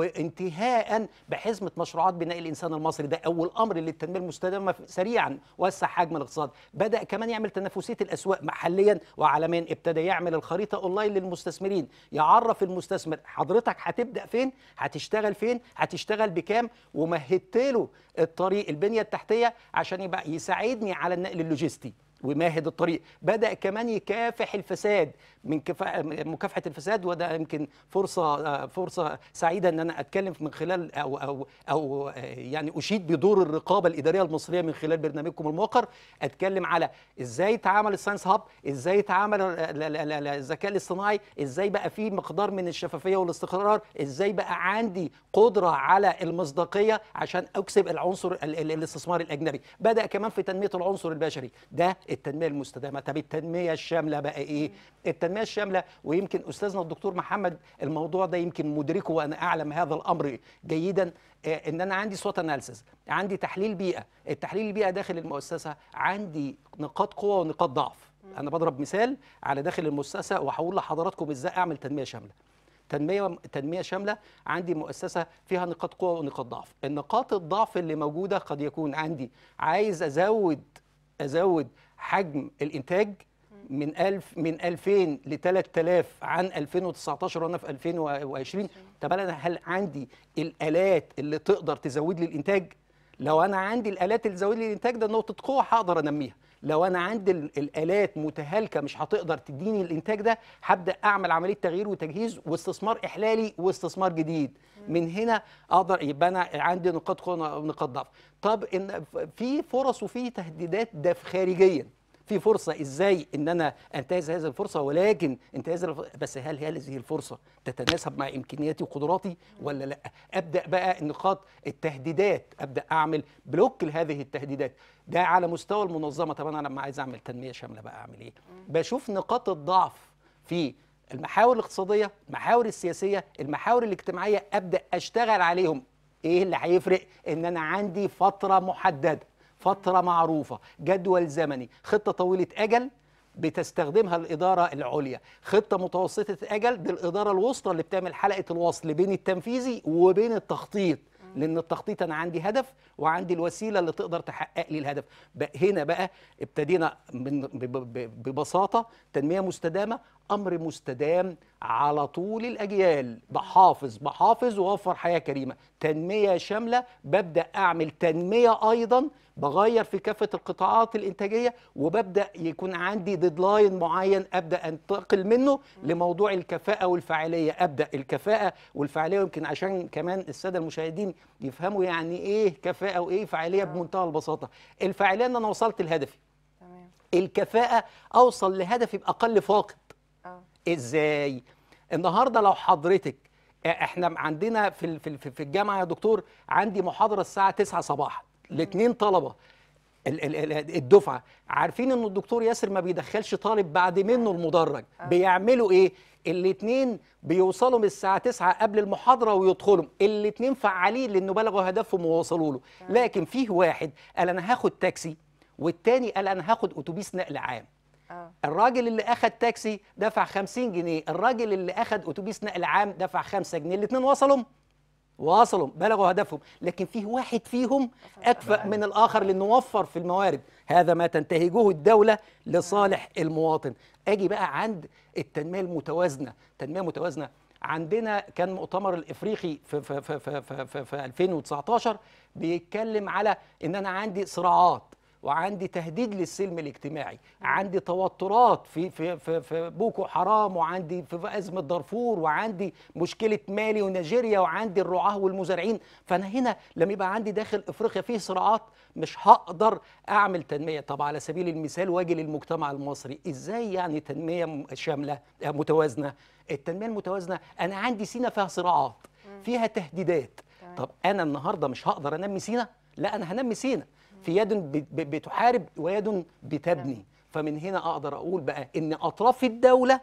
D: وانتهاء بحزمه مشروعات بناء الانسان المصري ده اول امر للتنميه المستدامه سريعا وسع حجم الاقتصاد بدا كمان يعمل تنافسيه الاسواق محليا وعالميا ابتدى يعمل الخريطه اونلاين للمستثمرين يعرف المستثمر حضرتك هتبدا فين هتشتغل فين هتشتغل بكام ومهدت له الطريق البنيه التحتيه عشان يبقى يساعدني على النقل اللوجستي وماهد الطريق بدا كمان يكافح الفساد من كفا... مكافحه الفساد وده يمكن فرصه آه، فرصه سعيده ان انا اتكلم من خلال او او او آه، يعني اشيد بدور الرقابه الاداريه المصريه من خلال برنامجكم الموقر اتكلم على ازاي تعامل الساينس هاب ازاي تعامل ال- ال- ال- ال- الذكاء الاصطناعي ازاي بقى في مقدار من الشفافيه والاستقرار ازاي بقى عندي قدره على المصداقيه عشان اكسب العنصر ال- ال- الاستثمار الاجنبي بدا كمان في تنميه العنصر البشري ده التنميه المستدامه طب التنميه الشامله بقى ايه التنميه الشامله ويمكن استاذنا الدكتور محمد الموضوع ده يمكن مدركه وانا اعلم هذا الامر جيدا آه، ان انا عندي سوات اناليسيس عندي تحليل بيئه التحليل البيئه داخل المؤسسه عندي نقاط قوه ونقاط ضعف انا بضرب مثال على داخل المؤسسه وهقول لحضراتكم ازاي اعمل تنميه شامله تنميه تنميه شامله عندي مؤسسه فيها نقاط قوه ونقاط ضعف النقاط الضعف اللي موجوده قد يكون عندي عايز ازود ازود حجم الانتاج من 1000 من 2000 ل 3000 عن 2019 وانا في 2020 طب انا هل عندي الالات اللي تقدر تزود لي الانتاج لو انا عندي الالات اللي تزود لي الانتاج ده نقطه قوه هقدر انميها لو انا عندي ال- الالات متهالكه مش هتقدر تديني الانتاج ده هبدا اعمل عمليه تغيير وتجهيز واستثمار احلالي واستثمار جديد من هنا اقدر يبقى انا عندي نقاط قوه ونقاط ضعف طب ان في فرص وفي تهديدات ده خارجيا في فرصة ازاي ان انا انتهز هذه الفرصة ولكن انتهاز الف- بس هل هذه الفرصة تتناسب مع امكانياتي وقدراتي ولا لا ابدا بقى نقاط التهديدات ابدا اعمل بلوك لهذه التهديدات ده على مستوى المنظمة طب انا لما عايز اعمل تنمية شاملة بقى اعمل ايه بشوف نقاط الضعف في المحاور الاقتصادية المحاور السياسية المحاور الاجتماعية ابدا اشتغل عليهم ايه اللي هيفرق ان انا عندي فترة محددة فترة معروفة جدول زمني خطة طويلة أجل بتستخدمها الإدارة العليا خطة متوسطة أجل بالإدارة الوسطى اللي بتعمل حلقة الوصل بين التنفيذي وبين التخطيط لأن التخطيط أنا عندي هدف وعندي الوسيلة اللي تقدر تحقق لي الهدف بقى هنا بقى ابتدينا من ب- ب- ببساطة تنمية مستدامة أمر مستدام على طول الأجيال بحافظ بحافظ وأوفر حياة كريمة تنمية شاملة ببدأ أعمل تنمية أيضا بغير في كافة القطاعات الإنتاجية وببدأ يكون عندي ديدلاين معين أبدأ أنتقل منه لموضوع الكفاءة والفاعلية أبدأ الكفاءة والفاعلية يمكن عشان كمان السادة المشاهدين يفهموا يعني إيه كفاءة وإيه فاعلية بمنتهى البساطة الفاعلية إن أنا وصلت لهدفي
B: تمام
D: الكفاءة أوصل لهدفي بأقل فاقد
B: اه
D: ازاي النهارده لو حضرتك احنا عندنا في ال- في ال- في الجامعه يا دكتور عندي محاضره الساعه 9 صباحا الاثنين طلبه ال- ال- ال- الدفعه عارفين ان الدكتور ياسر ما بيدخلش طالب بعد منه المدرج بيعملوا ايه الاثنين بيوصلوا من الساعه 9 قبل المحاضره ويدخلوا الاثنين فعالين لانه بلغوا هدفهم ووصلوا له لكن فيه واحد قال انا هاخد تاكسي والتاني قال انا هاخد اتوبيس نقل عام
B: اه
D: الراجل اللي اخد تاكسي دفع 50 جنيه الراجل اللي اخد اتوبيس نقل عام دفع 5 جنيه الاثنين وصلوا وصلوا بلغوا هدفهم لكن فيه واحد فيهم اكفأ من الاخر لانه وفر في الموارد هذا ما تنتهجه الدوله لصالح المواطن اجي بقى عند التنميه المتوازنه تنميه متوازنه عندنا كان مؤتمر الافريقي في في في في, في, في, في 2019 بيتكلم على ان انا عندي صراعات وعندي تهديد للسلم الاجتماعي عندي توترات في في في, في بوكو حرام وعندي في ازمه دارفور وعندي مشكله مالي ونيجيريا وعندي الرعاه والمزارعين فانا هنا لما يبقى عندي داخل افريقيا فيه صراعات مش هقدر اعمل تنميه طب على سبيل المثال واجي للمجتمع المصري ازاي يعني تنميه م- شامله آه، متوازنه التنميه المتوازنه انا عندي سينا فيها صراعات فيها تهديدات
B: تمام.
D: طب انا النهارده مش هقدر انمي سينا لا انا هنمي سينا في يد ب- ب- بتحارب ويد بتبني فمن هنا اقدر اقول بقى ان اطراف الدوله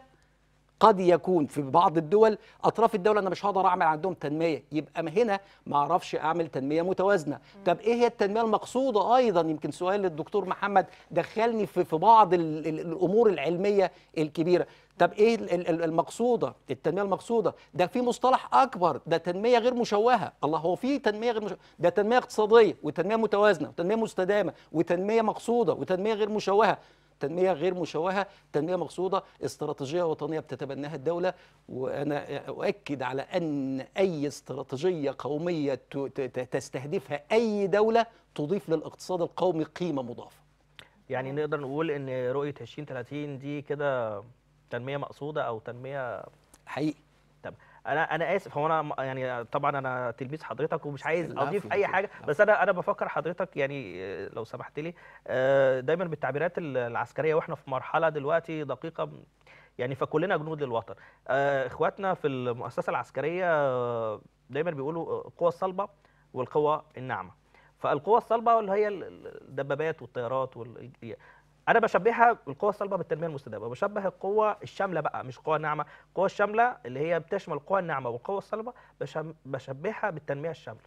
D: قد يكون في بعض الدول اطراف الدوله انا مش هقدر اعمل عندهم تنميه يبقى ما هنا ما اعرفش اعمل تنميه متوازنه طب ايه هي التنميه المقصوده ايضا يمكن سؤال للدكتور محمد دخلني في في بعض ال- ال- الامور العلميه الكبيره طب ايه ال- ال- المقصوده التنميه المقصوده ده في مصطلح اكبر ده تنميه غير مشوهه الله هو في تنميه غير مشوهه ده تنميه اقتصاديه وتنميه متوازنه وتنميه مستدامه وتنميه مقصوده وتنميه غير مشوهه تنمية غير مشوهة تنمية مقصودة استراتيجية وطنية بتتبناها الدولة وأنا أؤكد على أن أي استراتيجية قومية ت- ت- تستهدفها أي دولة تضيف للاقتصاد القومي قيمة مضافة
A: يعني نقدر نقول ان رؤيه 2030 دي كده تنميه مقصوده او تنميه
D: حقيقي
A: طب انا انا اسف هو انا م- يعني طبعا انا تلميذ حضرتك ومش عايز
D: العفو
A: اضيف
D: يا
A: اي
D: دكتور،
A: حاجه
D: العفو.
A: بس انا انا بفكر حضرتك يعني آه، لو سمحت لي آه، دايما بالتعبيرات ال- العسكريه واحنا في مرحله دلوقتي دقيقه م- يعني فكلنا جنود للوطن آه، اخواتنا في المؤسسه العسكريه آه، دايما بيقولوا القوه الصلبه والقوه الناعمه فالقوه الصلبه اللي هي ال- ال- الدبابات والطيارات وال... انا بشبهها القوه الصلبه بالتنميه المستدامه بشبه القوه الشامله بقى مش القوه الناعمه القوه الشامله اللي هي بتشمل القوه الناعمه والقوه الصلبه بشم- بشبهها بالتنميه الشامله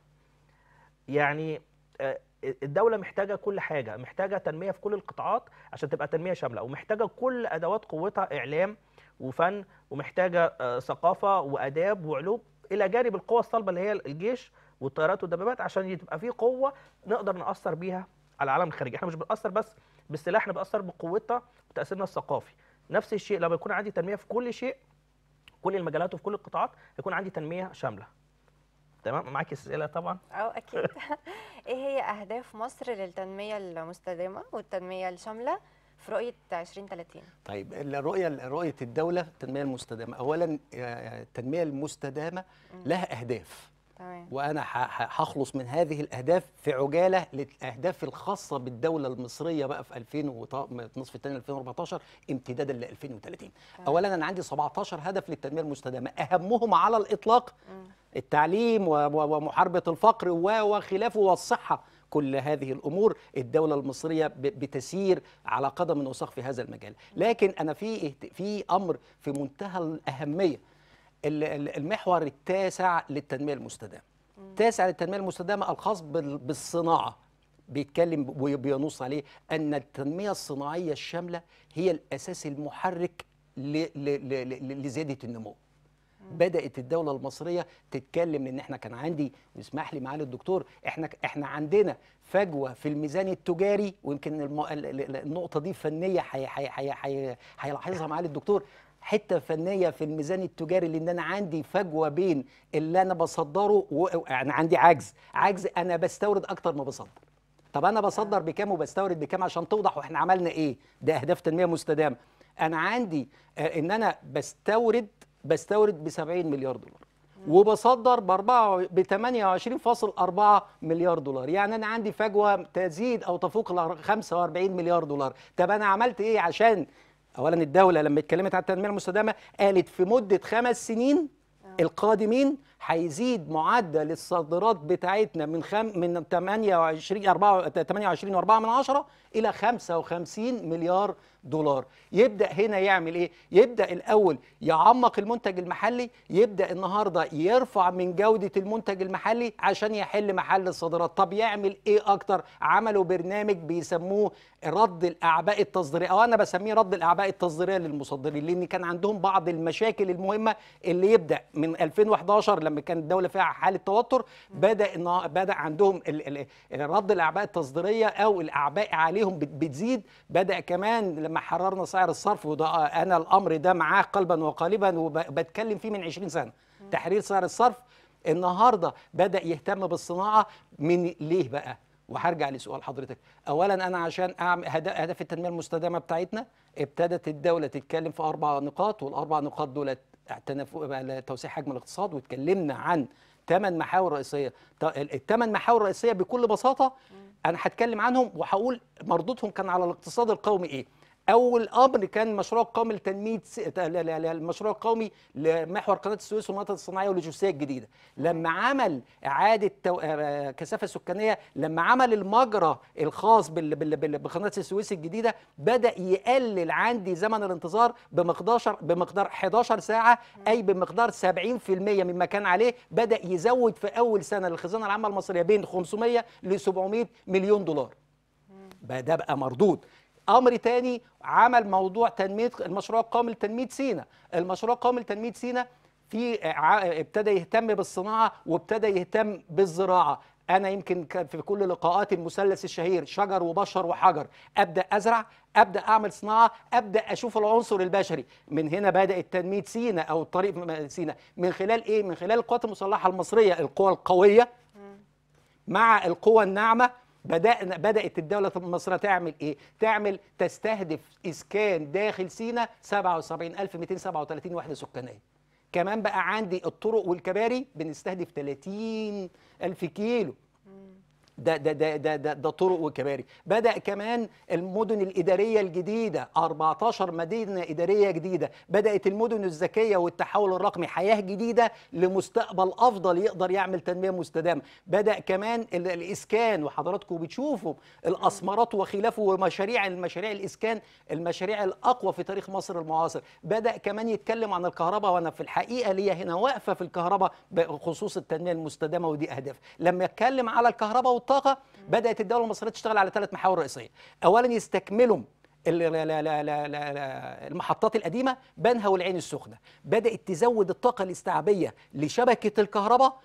A: يعني آه، الدولة محتاجة كل حاجة محتاجة تنمية في كل القطاعات عشان تبقى تنمية شاملة ومحتاجة كل أدوات قوتها إعلام وفن ومحتاجة آه، ثقافة وآداب وعلوم إلى جانب القوة الصلبة اللي هي الجيش والطيارات والدبابات عشان تبقى في قوة نقدر نأثر بيها على العالم الخارجي احنا مش بنأثر بس بالسلاح احنا بنأثر بقوتنا وتأثيرنا الثقافي نفس الشيء لما يكون عندي تنمية في كل شيء كل المجالات وفي كل القطاعات يكون عندي تنمية شاملة تمام معاك أسئلة طبعا
B: اه اكيد ايه هي اهداف مصر للتنميه المستدامه والتنميه الشامله في رؤيه 2030
D: طيب الرؤية رؤية الدولة التنمية المستدامة أولا آه، التنمية المستدامة لها أهداف
B: تمام
D: وانا ح- ح- هخلص من هذه الاهداف في عجاله للاهداف الخاصه بالدوله المصريه بقى في 2000 وط- النصف الثاني 2014 امتدادا ل 2030
B: تمام.
D: اولا انا عندي 17 هدف للتنميه المستدامه اهمهم على الاطلاق
B: مم.
D: التعليم و- و- ومحاربه الفقر و- وخلافه والصحه كل هذه الامور الدوله المصريه ب- بتسير على قدم وساق في هذا المجال لكن انا في اهت- في امر في منتهى الاهميه ال- ال- المحور التاسع للتنميه المستدامه التاسع للتنميه المستدامه الخاص بال- بالصناعه بيتكلم وبينص عليه ان التنميه الصناعيه الشامله هي الاساس المحرك ل- ل- ل- ل- لزياده النمو بدات الدوله المصريه تتكلم ان احنا كان عندي واسمح لي معالي الدكتور احنا احنا عندنا فجوه في الميزان التجاري ويمكن الم... ال- ال- النقطه دي فنيه حي... حي... حي... حي... هيلاحظها معالي الدكتور حته فنيه في الميزان التجاري لان انا عندي فجوه بين اللي انا بصدره و... انا عندي عجز عجز انا بستورد اكتر ما بصدر طب انا بصدر بكام وبستورد بكام عشان توضح واحنا عملنا ايه ده اهداف تنميه مستدامه انا عندي آه، ان انا بستورد بستورد ب 70 مليار دولار وبصدر ب 4 ب 28.4 مليار دولار يعني انا عندي فجوه تزيد او تفوق ال 45 مليار دولار طب انا عملت ايه عشان اولا الدوله لما اتكلمت عن التنميه المستدامه قالت في مده خمس سنين القادمين هيزيد معدل الصادرات بتاعتنا من خم من 28 4 28 و4 من عشرة الى 55 مليار دولار يبدا هنا يعمل ايه يبدا الاول يعمق المنتج المحلي يبدا النهارده يرفع من جوده المنتج المحلي عشان يحل محل الصادرات طب يعمل ايه اكتر عملوا برنامج بيسموه رد الاعباء التصديريه او انا بسميه رد الاعباء التصديريه للمصدرين لان كان عندهم بعض المشاكل المهمه اللي يبدا من 2011 لما كانت الدوله فيها حاله توتر بدا إن بدا عندهم ال- ال- رد الاعباء التصديريه او الاعباء عليهم بت- بتزيد بدا كمان لما حررنا سعر الصرف وده انا الامر ده معاه قلبا وقالبا وبتكلم فيه من 20 سنه تحرير سعر الصرف النهارده بدا يهتم بالصناعه من ليه بقى وهرجع لسؤال حضرتك اولا انا عشان اعمل هد- هدف التنميه المستدامه بتاعتنا ابتدت الدوله تتكلم في اربع نقاط والاربع نقاط دول تنف- توسيع حجم الاقتصاد واتكلمنا عن ثمان محاور رئيسيه الثمان محاور رئيسيه بكل بساطه انا هتكلم عنهم وهقول مردودهم كان على الاقتصاد القومي ايه اول امر كان المشروع القومي لتنميه س- لا- لا- لا- المشروع القومي لمحور قناه السويس والمناطق الصناعيه واللوجستيه الجديده لما عمل اعاده تو... آه، كثافه سكانيه لما عمل المجرى الخاص بال... بال... بال... بقناه السويس الجديده بدا يقلل عندي زمن الانتظار بمقدار بمقدار 11 ساعه اي بمقدار 70% مما كان عليه بدا يزود في اول سنه للخزانه العامه المصريه بين 500 ل 700 مليون دولار بقى ده بقى مردود امر تاني عمل موضوع تنميه المشروع القومي لتنميه سينا المشروع القومي لتنميه سينا في ع- ابتدى يهتم بالصناعه وابتدى يهتم بالزراعه انا يمكن كان في كل لقاءات المثلث الشهير شجر وبشر وحجر ابدا ازرع ابدا اعمل صناعه ابدا اشوف العنصر البشري من هنا بدات تنميه سينا او طريق م- سينا من خلال ايه من خلال القوات المسلحه المصريه القوى القويه مع القوى الناعمه بدأنا بدأت الدولة المصرية تعمل إيه؟ تعمل تستهدف إسكان داخل سينا 77237 وحدة سكانية. كمان بقى عندي الطرق والكباري بنستهدف 30 ألف كيلو. ده ده ده ده ده, ده طرق وكباري بدا كمان المدن الاداريه الجديده 14 مدينه اداريه جديده بدات المدن الذكيه والتحول الرقمي حياه جديده لمستقبل افضل يقدر يعمل تنميه مستدامه بدا كمان ال- الاسكان وحضراتكم بتشوفوا الاسمرات وخلافه ومشاريع المشاريع الاسكان المشاريع الاقوى في تاريخ مصر المعاصر بدا كمان يتكلم عن الكهرباء وانا في الحقيقه ليا هنا واقفه في الكهرباء بخصوص التنميه المستدامه ودي اهداف لما اتكلم على الكهرباء والطاقه بدات الدوله المصريه تشتغل على ثلاث محاور رئيسيه اولا يستكملوا ال- لا- لا- لا- لا- لا- لا- المحطات القديمه بنها والعين السخنه بدات تزود الطاقه الاستيعابيه لشبكه الكهرباء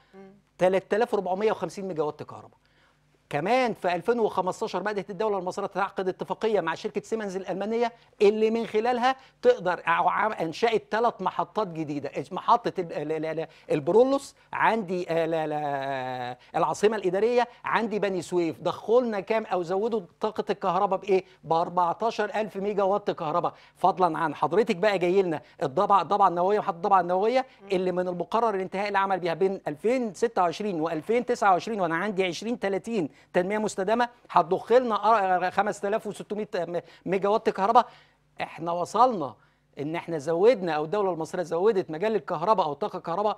D: 3450 ميجا وات كهرباء كمان في 2015 بدات الدوله المصريه تعقد اتفاقيه مع شركه سيمنز الالمانيه اللي من خلالها تقدر أو عم- انشات ثلاث محطات جديده محطه ال- ال- ال- البرولوس عندي آه، لا لا العاصمه الاداريه عندي بني سويف دخلوا لنا كام او زودوا طاقه الكهرباء بايه ب 14000 ميجا وات كهرباء فضلا عن حضرتك بقى جاي لنا الضبعه الضبعه النوويه محطه الضبعه النوويه اللي من المقرر الانتهاء العمل بها بين 2026 و2029 وانا عندي 2030 تنميه مستدامه هتضخ لنا 5600 ميجا وات كهرباء احنا وصلنا ان احنا زودنا او الدوله المصريه زودت مجال الكهرباء او طاقه الكهرباء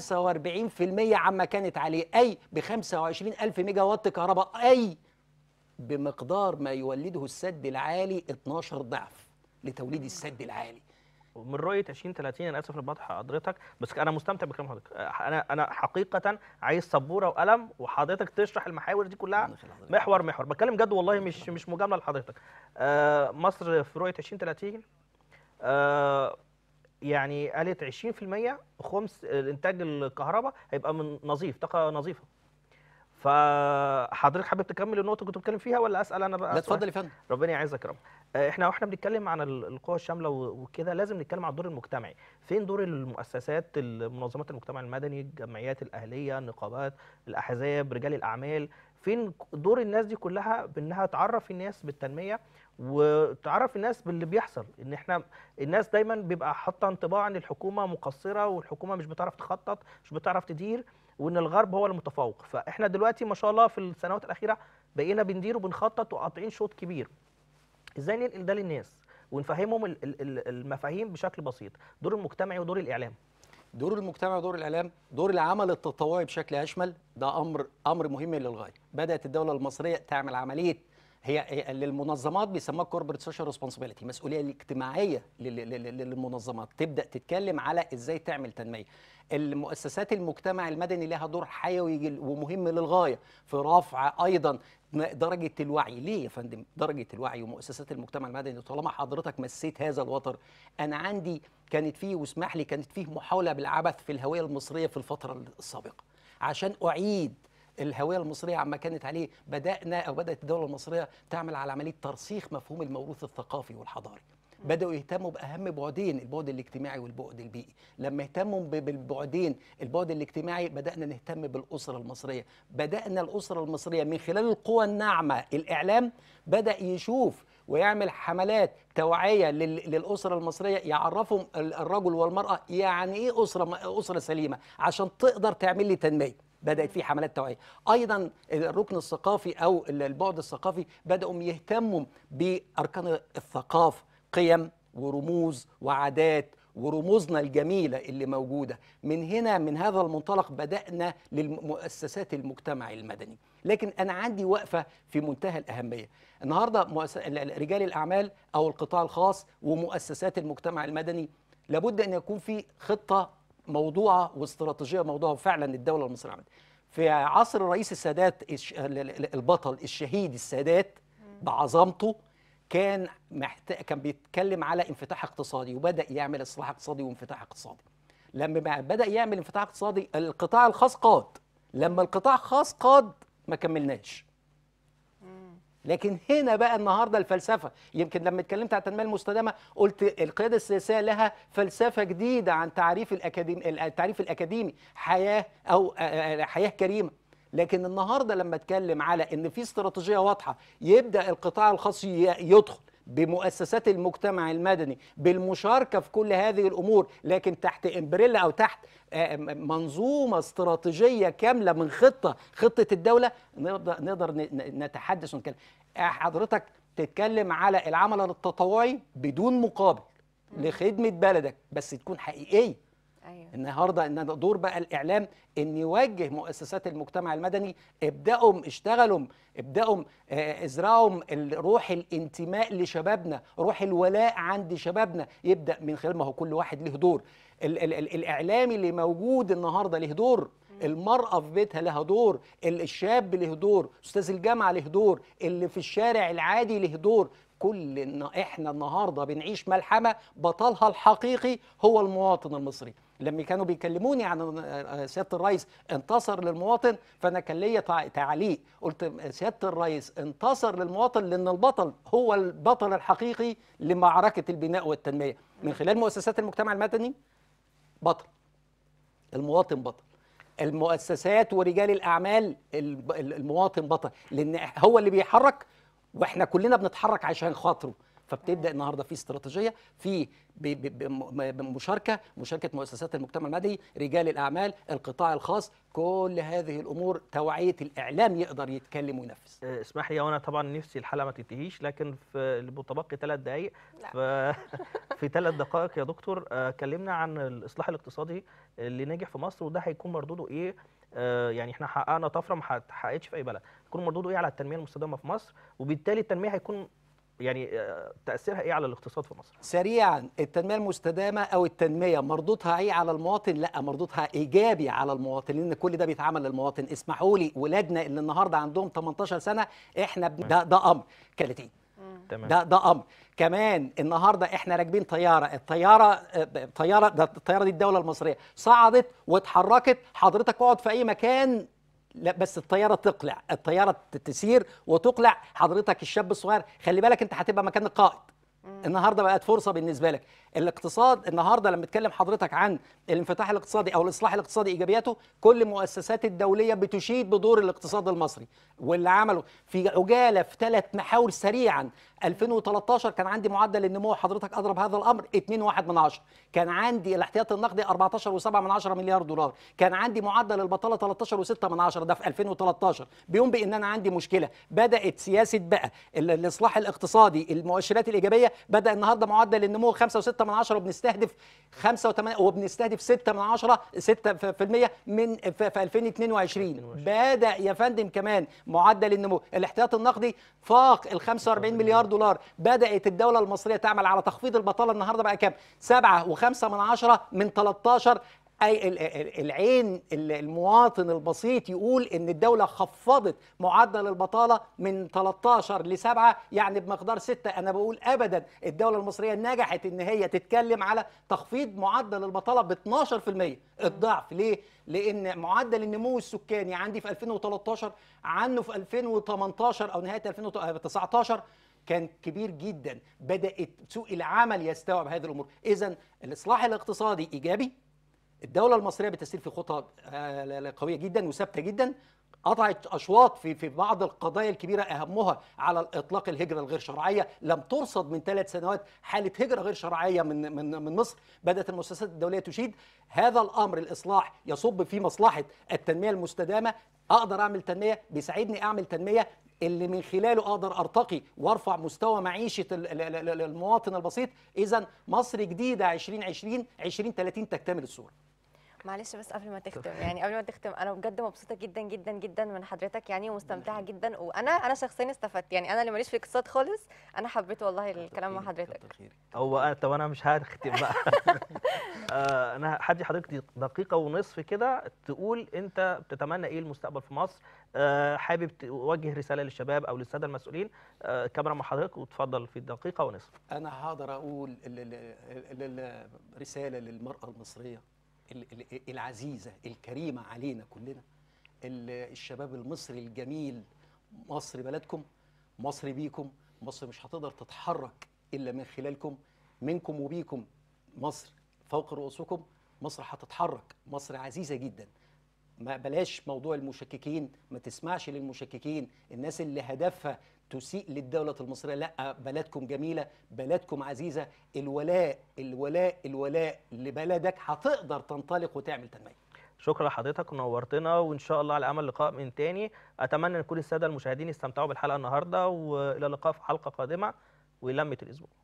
D: 45% عما كانت عليه اي ب 25000 ميجا وات كهرباء اي بمقدار ما يولده السد العالي 12 ضعف لتوليد السد العالي
A: من رؤيه 2030 انا اسف لبطح حضرتك بس انا مستمتع بكلام حضرتك انا انا حقيقه عايز سبوره وقلم وحضرتك تشرح المحاور دي كلها
D: من خلال حضرتك.
A: محور محور بتكلم جد والله مش مش مجامله لحضرتك آه مصر في رؤيه 2030 آه يعني قالت 20% خمس الانتاج الكهرباء هيبقى من نظيف طاقه نظيفه فحضرتك حابب تكمل النقطه اللي كنت بتتكلم فيها ولا اسال انا بقى
D: لا
A: سؤال؟
D: اتفضل يا فندم
A: ربنا يعزك يا رب آه، احنا واحنا بنتكلم عن ال- القوى الشامله و- وكده لازم نتكلم عن الدور المجتمعي فين دور المؤسسات المنظمات المجتمع المدني الجمعيات الاهليه النقابات الاحزاب رجال الاعمال فين ك- دور الناس دي كلها بانها تعرف الناس بالتنميه وتعرف الناس باللي بيحصل ان احنا الناس دايما بيبقى حاطه انطباع ان الحكومه مقصره والحكومه مش بتعرف تخطط مش بتعرف تدير وان الغرب هو المتفوق فاحنا دلوقتي ما شاء الله في السنوات الاخيره بقينا بندير وبنخطط وقاطعين شوط كبير ازاي ننقل ده للناس ونفهمهم ال- ال- ال- المفاهيم بشكل بسيط دور المجتمعي ودور الاعلام
D: دور المجتمع ودور الاعلام دور العمل التطوعي بشكل اشمل ده امر امر مهم للغايه بدات الدوله المصريه تعمل عمليه هي هي للمنظمات بيسموها كوربريت سوشيال ريسبونسبيلتي المسؤوليه الاجتماعيه لل- لل- لل- للمنظمات تبدا تتكلم على ازاي تعمل تنميه المؤسسات المجتمع المدني لها دور حيوي جل- ومهم للغايه في رفع ايضا درجه الوعي ليه يا فندم درجه الوعي ومؤسسات المجتمع المدني طالما حضرتك مسيت هذا الوتر انا عندي كانت فيه واسمح لي كانت فيه محاوله بالعبث في الهويه المصريه في الفتره السابقه عشان اعيد الهويه المصريه عما كانت عليه بدانا او بدات الدوله المصريه تعمل على عمليه ترسيخ مفهوم الموروث الثقافي والحضاري بداوا يهتموا باهم بعدين البعد الاجتماعي والبعد البيئي لما اهتموا ب- بالبعدين البعد الاجتماعي بدانا نهتم بالاسره المصريه بدانا الاسره المصريه من خلال القوى الناعمه الاعلام بدا يشوف ويعمل حملات توعيه لل- للاسره المصريه يعرفهم ال- الرجل والمراه يعني ايه اسره اسره سليمه عشان تقدر تعمل لي تنميه بدات في حملات توعيه ايضا الركن الثقافي او ال- البعد الثقافي بداوا يهتموا باركان الثقافه قيم ورموز وعادات ورموزنا الجميله اللي موجوده من هنا من هذا المنطلق بدانا للمؤسسات المجتمع المدني لكن انا عندي وقفه في منتهى الاهميه النهارده مؤس... رجال الاعمال او القطاع الخاص ومؤسسات المجتمع المدني لابد ان يكون في خطه موضوعه واستراتيجيه موضوعه فعلا الدوله المصريه عملت في عصر الرئيس السادات الش- ال- ال- البطل الشهيد السادات بعظمته كان محتاج كان بيتكلم على انفتاح اقتصادي وبدا يعمل اصلاح اقتصادي وانفتاح اقتصادي لما بع- بدا يعمل انفتاح اقتصادي القطاع الخاص قاد لما القطاع الخاص قاد ما كملناش لكن هنا بقى النهارده الفلسفه يمكن لما اتكلمت عن التنميه المستدامه قلت القياده السياسيه لها فلسفه جديده عن تعريف الاكاديمي التعريف الاكاديمي حياه او آه، آه، حياه كريمه لكن النهارده لما اتكلم على ان في استراتيجيه واضحه يبدا القطاع الخاص ي- يدخل بمؤسسات المجتمع المدني بالمشاركه في كل هذه الامور لكن تحت امبريلا او تحت آه، م- منظومه استراتيجيه كامله من خطه خطه الدوله نقدر نقدر ن- ن- نتحدث ونتكلم آه، حضرتك تتكلم على العمل التطوعي بدون مقابل لخدمه بلدك بس تكون حقيقيه
B: ايوه
D: النهارده ان دور بقى الاعلام ان يوجه مؤسسات المجتمع المدني ابداوا اشتغلوا ابداوا آه، ازرعوا ال- روح الانتماء لشبابنا روح الولاء عند شبابنا يبدا من خلال ما هو كل واحد له دور ال ال ال الاعلامي اللي موجود النهارده له دور المرأة في بيتها لها دور ال- الشاب له دور أستاذ الجامعة له دور اللي في الشارع العادي له دور كل إن احنا النهارده بنعيش ملحمه بطلها الحقيقي هو المواطن المصري لما كانوا بيكلموني عن آه، سياده الرئيس انتصر للمواطن فانا كان ليا تع- تعليق قلت سياده الرئيس انتصر للمواطن لان البطل هو البطل الحقيقي لمعركه البناء والتنميه من خلال مؤسسات المجتمع المدني بطل المواطن بطل المؤسسات ورجال الاعمال الب- المواطن بطل لان هو اللي بيحرك واحنا كلنا بنتحرك عشان خاطره فبتبدا النهارده في استراتيجيه في ب- ب- بم- بمشاركه مشاركه مؤسسات المجتمع المدني رجال الاعمال القطاع الخاص كل هذه الامور توعيه الاعلام يقدر يتكلم وينفذ
A: آه، اسمح لي وانا طبعا نفسي الحلقه ما تنتهيش لكن في متبقي ثلاث دقائق
B: لا.
A: ف... في ثلاث دقائق يا دكتور آه، كلمنا عن الاصلاح الاقتصادي اللي نجح في مصر وده هيكون مردوده ايه آه، يعني احنا حققنا طفره ما اتحققتش في اي بلد هيكون مردوده ايه على التنميه المستدامه في مصر وبالتالي التنميه هيكون يعني آه، تاثيرها ايه على الاقتصاد في مصر
D: سريعا التنميه المستدامه او التنميه مردودها ايه على المواطن لا مردودها ايجابي على المواطن لان كل ده بيتعمل للمواطن اسمحوا لي ولادنا اللي النهارده عندهم 18 سنه احنا بن- ده ده امر كالتين
A: تمام
D: ده ده امر كمان النهارده احنا راكبين طياره الطياره آه، طياره ده الطياره دي الدوله المصريه صعدت واتحركت حضرتك اقعد في اي مكان لا بس الطياره تقلع الطياره ت- تسير وتقلع حضرتك الشاب الصغير خلي بالك انت هتبقى مكان القائد النهارده بقت فرصه بالنسبه لك الاقتصاد النهارده لما اتكلم حضرتك عن الانفتاح الاقتصادي او الاصلاح الاقتصادي ايجابياته كل المؤسسات الدوليه بتشيد بدور الاقتصاد المصري واللي عمله في عجاله في ثلاث محاور سريعا 2013 كان عندي معدل النمو حضرتك اضرب هذا الامر 2.1 من عشرة كان عندي الاحتياط النقدي 14.7 من عشرة مليار دولار كان عندي معدل البطاله 13.6 من عشرة ده في 2013 بيوم بان انا عندي مشكله بدات سياسه بقى ال- الاصلاح الاقتصادي المؤشرات الايجابيه بدا النهارده معدل النمو 5.6 6 من 10 وبنستهدف 5 و8 وبنستهدف 6 من 10 6% من في في 2022 بدا يا فندم كمان معدل النمو الاحتياطي النقدي فاق ال 45 مليار دولار بدات الدوله المصريه تعمل على تخفيض البطاله النهارده بقى كام 7 و5 من 10 من 13 اي ال- ال- العين ال- المواطن البسيط يقول ان الدوله خفضت معدل البطاله من 13 ل 7 يعني بمقدار 6 انا بقول ابدا الدوله المصريه نجحت ان هي تتكلم على تخفيض معدل البطاله ب 12% الضعف ليه لان معدل النمو السكاني عندي في 2013 عنه في 2018 او نهايه 2019 كان كبير جدا بدات سوق العمل يستوعب هذه الامور اذا الاصلاح الاقتصادي ايجابي الدولة المصرية بتسير في خطى آه، لا- لا قوية جدا وثابتة جدا قطعت أشواط في في بعض القضايا الكبيرة أهمها على إطلاق الهجرة الغير شرعية لم ترصد من ثلاث سنوات حالة هجرة غير شرعية من من من مصر بدأت المؤسسات الدولية تشيد هذا الأمر الإصلاح يصب في مصلحة التنمية المستدامة أقدر أعمل تنمية بيساعدني أعمل تنمية اللي من خلاله اقدر ارتقي وارفع مستوى معيشه ال- ال- ال- المواطن البسيط اذا مصر جديده 2020 2030 تكتمل الصوره
B: معلش بس قبل ما تختم يعني قبل ما تختم انا بجد مبسوطه جدا جدا جدا من حضرتك يعني ومستمتعه جدا وانا انا شخصيا استفدت يعني انا اللي ماليش في الاقتصاد خالص انا حبيت والله الكلام مع حضرتك
D: كتر خيرك.
A: هو أنا- طب انا مش هختم بقى آه، انا هدي حضرتك دقيقه ونصف كده تقول انت بتتمنى ايه المستقبل في مصر آه، حابب توجه رساله للشباب او للساده المسؤولين آه، الكاميرا مع حضرتك وتفضل في دقيقه ونصف
D: انا هقدر اقول ال- ال- ال- ال- رساله للمراه المصريه ال- ال- العزيزه الكريمه علينا كلنا ال- الشباب المصري الجميل مصر بلدكم مصر بيكم مصر مش هتقدر تتحرك الا من خلالكم منكم وبيكم مصر فوق رؤوسكم مصر هتتحرك مصر عزيزه جدا ما بلاش موضوع المشككين ما تسمعش للمشككين الناس اللي هدفها تسيء للدولة المصرية لا بلدكم جميلة بلدكم عزيزة الولاء الولاء الولاء لبلدك هتقدر تنطلق وتعمل تنمية
A: شكرا لحضرتك ونورتنا وان شاء الله على امل لقاء من تاني اتمنى ان كل الساده المشاهدين يستمتعوا بالحلقه النهارده والى اللقاء في حلقه قادمه ولمه الاسبوع